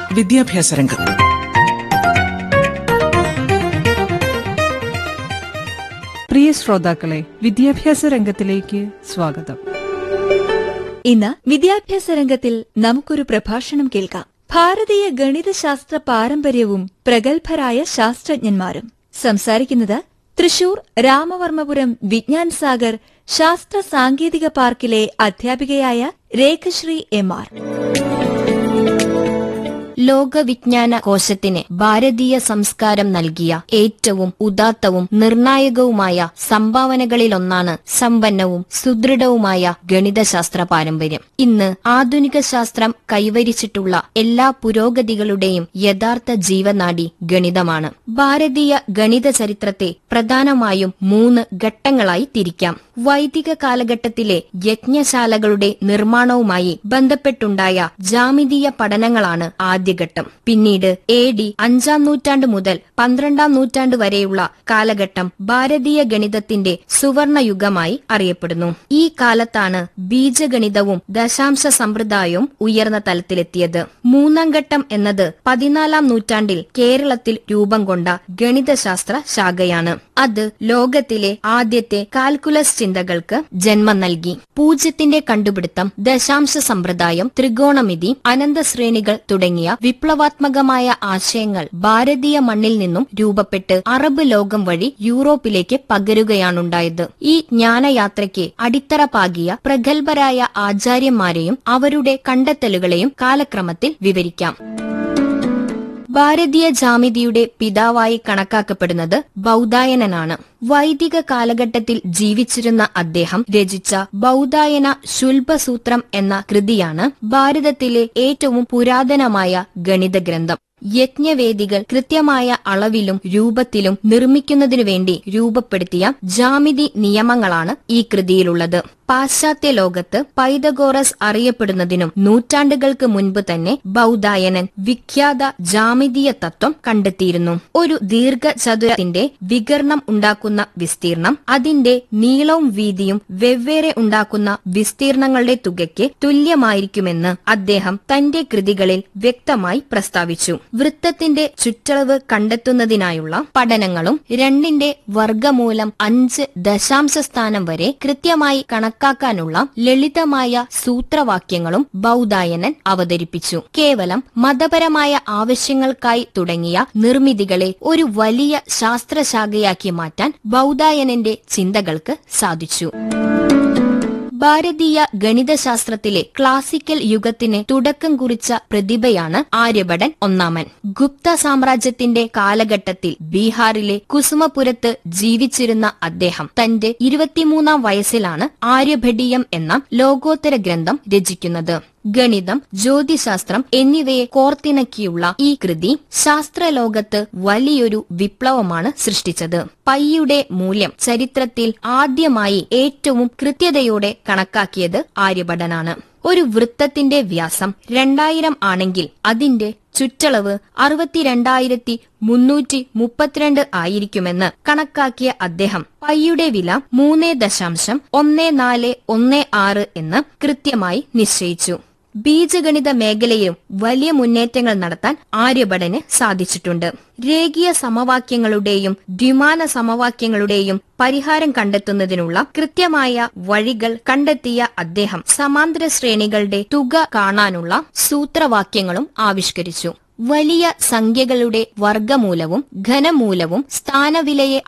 വിദ്യാഭ്യാസ രംഗം പ്രിയ ശ്രോതാക്കളെ വിദ്യാഭ്യാസ രംഗത്തിലേക്ക് സ്വാഗതം ഇന്ന് വിദ്യാഭ്യാസ രംഗത്തിൽ നമുക്കൊരു പ്രഭാഷണം കേൾക്കാം ഭാരതീയ ഗണിതശാസ്ത്ര പാരമ്പര്യവും പ്രഗത്ഭരായ ശാസ്ത്രജ്ഞന്മാരും സംസാരിക്കുന്നത് തൃശൂർ രാമവർമ്മപുരം വിജ്ഞാൻ സാഗർ ശാസ്ത്ര സാങ്കേതിക പാർക്കിലെ അധ്യാപികയായ രേഖശ്രീ എം ആർ ലോകവിജ്ഞാന കോശത്തിന് ഭാരതീയ സംസ്കാരം നൽകിയ ഏറ്റവും ഉദാത്തവും നിർണായകവുമായ സംഭാവനകളിലൊന്നാണ് സമ്പന്നവും സുദൃഢവുമായ ഗണിതശാസ്ത്ര പാരമ്പര്യം ഇന്ന് ആധുനിക ശാസ്ത്രം കൈവരിച്ചിട്ടുള്ള എല്ലാ പുരോഗതികളുടെയും യഥാർത്ഥ ജീവനാഡി ഗണിതമാണ് ഭാരതീയ ഗണിത ചരിത്രത്തെ പ്രധാനമായും മൂന്ന് ഘട്ടങ്ങളായി തിരിക്കാം വൈദിക കാലഘട്ടത്തിലെ യജ്ഞശാലകളുടെ നിർമ്മാണവുമായി ബന്ധപ്പെട്ടുണ്ടായ ജാമിതീയ പഠനങ്ങളാണ് ആദ്യഘട്ടം പിന്നീട് എ ഡി അഞ്ചാം നൂറ്റാണ്ട് മുതൽ പന്ത്രണ്ടാം നൂറ്റാണ്ട് വരെയുള്ള കാലഘട്ടം ഭാരതീയ ഗണിതത്തിന്റെ സുവർണയുഗമായി അറിയപ്പെടുന്നു ഈ കാലത്താണ് ബീജഗണിതവും ദശാംശ സമ്പ്രദായവും ഉയർന്ന തലത്തിലെത്തിയത് മൂന്നാം ഘട്ടം എന്നത് പതിനാലാം നൂറ്റാണ്ടിൽ കേരളത്തിൽ രൂപം കൊണ്ട ഗണിതശാസ്ത്ര ശാഖയാണ് അത് ലോകത്തിലെ ആദ്യത്തെ കാൽക്കുലസ് ചിന്തകൾക്ക് ജന്മം നൽകി പൂജ്യത്തിന്റെ കണ്ടുപിടുത്തം ദശാംശ സമ്പ്രദായം ത്രികോണമിതി അനന്തശ്രേണികൾ തുടങ്ങിയ വിപ്ലവാത്മകമായ ആശയങ്ങൾ ഭാരതീയ മണ്ണിൽ നിന്നും രൂപപ്പെട്ട് അറബ് ലോകം വഴി യൂറോപ്പിലേക്ക് പകരുകയാണുണ്ടായത് ഈ ജ്ഞാനയാത്രയ്ക്ക് അടിത്തറ പാകിയ പ്രഗത്ഭരായ ആചാര്യന്മാരെയും അവരുടെ കണ്ടെത്തലുകളെയും കാലക്രമത്തിൽ വിവരിക്കാം ഭാരതീയ ജാമിതിയുടെ പിതാവായി കണക്കാക്കപ്പെടുന്നത് ബൗദായനനാണ് വൈദിക കാലഘട്ടത്തിൽ ജീവിച്ചിരുന്ന അദ്ദേഹം രചിച്ച ബൗദായന ശുൽഭസൂത്രം എന്ന കൃതിയാണ് ഭാരതത്തിലെ ഏറ്റവും പുരാതനമായ ഗണിത ഗ്രന്ഥം യജ്ഞവേദികൾ കൃത്യമായ അളവിലും രൂപത്തിലും നിർമ്മിക്കുന്നതിനു വേണ്ടി രൂപപ്പെടുത്തിയ ജാമിതി നിയമങ്ങളാണ് ഈ കൃതിയിലുള്ളത് പാശ്ചാത്യ ലോകത്ത് പൈതഗോറസ് അറിയപ്പെടുന്നതിനും നൂറ്റാണ്ടുകൾക്ക് മുൻപ് തന്നെ ബൗദായനൻ വിഖ്യാത ജാമിതീയ തത്വം കണ്ടെത്തിയിരുന്നു ഒരു ദീർഘചതുരത്തിന്റെ വികരണം ഉണ്ടാക്കുന്ന വിസ്തീർണം അതിന്റെ നീളവും വീതിയും വെവ്വേറെ ഉണ്ടാക്കുന്ന വിസ്തീർണങ്ങളുടെ തുകയ്ക്ക് തുല്യമായിരിക്കുമെന്ന് അദ്ദേഹം തന്റെ കൃതികളിൽ വ്യക്തമായി പ്രസ്താവിച്ചു വൃത്തത്തിന്റെ ചുറ്റളവ് കണ്ടെത്തുന്നതിനായുള്ള പഠനങ്ങളും രണ്ടിന്റെ വർഗമൂലം അഞ്ച് ദശാംശ സ്ഥാനം വരെ കൃത്യമായി കണക്കാക്കാനുള്ള ലളിതമായ സൂത്രവാക്യങ്ങളും ബൗദായനൻ അവതരിപ്പിച്ചു കേവലം മതപരമായ ആവശ്യങ്ങൾക്കായി തുടങ്ങിയ നിർമ്മിതികളെ ഒരു വലിയ ശാസ്ത്രശാഖയാക്കി മാറ്റാൻ ബൗദായനന്റെ ചിന്തകൾക്ക് സാധിച്ചു ഭാരതീയ ഗണിതശാസ്ത്രത്തിലെ ക്ലാസിക്കൽ യുഗത്തിന് തുടക്കം കുറിച്ച പ്രതിഭയാണ് ആര്യഭടൻ ഒന്നാമൻ ഗുപ്ത സാമ്രാജ്യത്തിന്റെ കാലഘട്ടത്തിൽ ബീഹാറിലെ കുസുമപുരത്ത് ജീവിച്ചിരുന്ന അദ്ദേഹം തന്റെ ഇരുപത്തിമൂന്നാം വയസ്സിലാണ് ആര്യഭടീയം എന്ന ലോകോത്തര ഗ്രന്ഥം രചിക്കുന്നത് ഗണിതം ജ്യോതിശാസ്ത്രം എന്നിവയെ കോർത്തിണക്കിയുള്ള ഈ കൃതി ശാസ്ത്രലോകത്ത് വലിയൊരു വിപ്ലവമാണ് സൃഷ്ടിച്ചത് പൈയുടെ മൂല്യം ചരിത്രത്തിൽ ആദ്യമായി ഏറ്റവും കൃത്യതയോടെ കണക്കാക്കിയത് ആര്യഭടനാണ് ഒരു വൃത്തത്തിന്റെ വ്യാസം രണ്ടായിരം ആണെങ്കിൽ അതിന്റെ ചുറ്റളവ് അറുപത്തിരണ്ടായിരത്തി മുന്നൂറ്റി മുപ്പത്തിരണ്ട് ആയിരിക്കുമെന്ന് കണക്കാക്കിയ അദ്ദേഹം പൈയുടെ വില മൂന്ന് ദശാംശം ഒന്ന് നാല് ഒന്ന് ആറ് എന്ന് കൃത്യമായി നിശ്ചയിച്ചു ബീജഗണിത മേഖലയിലും വലിയ മുന്നേറ്റങ്ങൾ നടത്താൻ ആര്യഭടന് സാധിച്ചിട്ടുണ്ട് രേഖീയ സമവാക്യങ്ങളുടെയും ദ്വിമാന സമവാക്യങ്ങളുടെയും പരിഹാരം കണ്ടെത്തുന്നതിനുള്ള കൃത്യമായ വഴികൾ കണ്ടെത്തിയ അദ്ദേഹം സമാന്തര ശ്രേണികളുടെ തുക കാണാനുള്ള സൂത്രവാക്യങ്ങളും ആവിഷ്കരിച്ചു വലിയ സംഖ്യകളുടെ വർഗമൂലവും ഘനമൂലവും സ്ഥാനവിലയെ